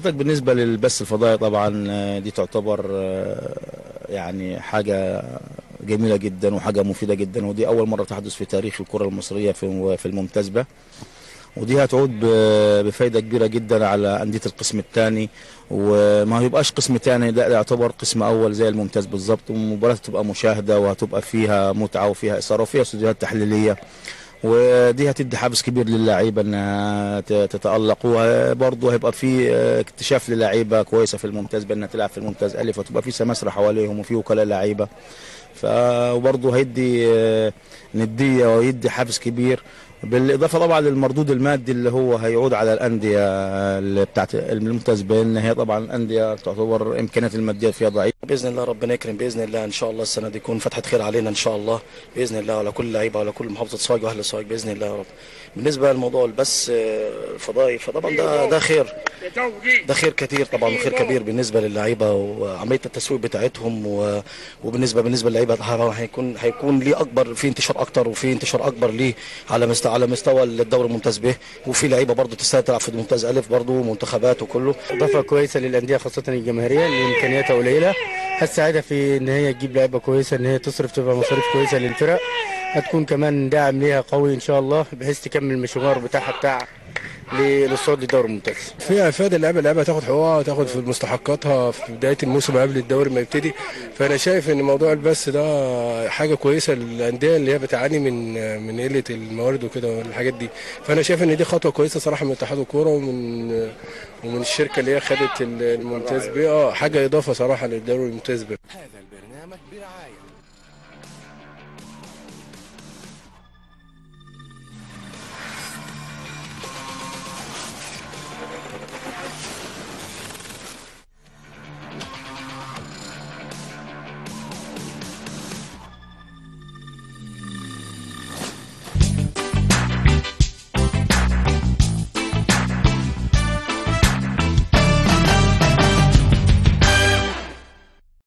حضرتك بالنسبة للبث الفضائي طبعا آه، دي تعتبر آه، يعني حاجة جميلة جدا وحاجة مفيدة جدا ودي أول مرة تحدث في تاريخ الكرة المصرية في في الممتاز به ودي هتعود ب- بفايدة كبيرة جدا على أندية القسم الثاني وما يبقاش قسم ثاني ده يعتبر قسم أول زي الممتاز بالظبط والمباراة تبقى مشاهدة وهتبقى فيها متعة وفيها إثارة وفيها استوديوهات تحليلية ودي هتدي حافز كبير للاعيبه انها ت- تتالق وبرضه هيبقى في اه، اكتشاف للاعيبه كويسه في الممتاز بانها تلعب في الممتاز الف وتبقى في سماسره حواليهم وفي وكلاء لعيبه فبرضه هيدي اه، نديه ويدي حافز كبير بالاضافه طبعا للمردود المادي اللي هو هيعود على الانديه اللي بتاعت الممتاز بان هي طبعا الانديه تعتبر امكانيات الماديه فيها ضعيفه باذن الله ربنا يكرم باذن الله ان شاء الله السنه دي يكون فتحه خير علينا ان شاء الله باذن الله على كل لعيبه وعلى كل محافظه سوهاج واهل سوهاج باذن الله يا رب بالنسبه للموضوع البث آه، الفضائي فطبعا ده ده خير ده خير كتير طبعا وخير كبير بالنسبه للعيبه وعمليه التسويق بتاعتهم و- وبالنسبه بالنسبه للعيبه طبعاً هيكون هيكون ليه اكبر في انتشار اكتر وفي انتشار اكبر ليه على مستوى على مستوى الدوري الممتاز به وفي لعيبه برضه تستاهل تلعب في الممتاز الف برضه منتخبات وكله اضافه كويسه للانديه خاصه الجماهيريه اللي امكانياتها قليله هتساعدها في ان هي تجيب لعيبه كويسه ان هي تصرف تبقى مصاريف كويسه للفرق هتكون كمان داعم ليها قوي ان شاء الله بحيث تكمل المشوار بتاعها بتاع للصعود للدوري الممتاز فيها افاده اللعيبه اللعيبه تاخد حقوقها تاخد في مستحقاتها في بدايه الموسم قبل الدوري ما يبتدي فانا شايف ان موضوع البث ده حاجه كويسه للانديه اللي هي بتعاني من من قله الموارد وكده والحاجات دي فانا شايف ان دي خطوه كويسه صراحه من اتحاد الكوره ومن ومن الشركه اللي هي خدت الممتاز بيه اه حاجه اضافه صراحه للدوري الممتاز بيه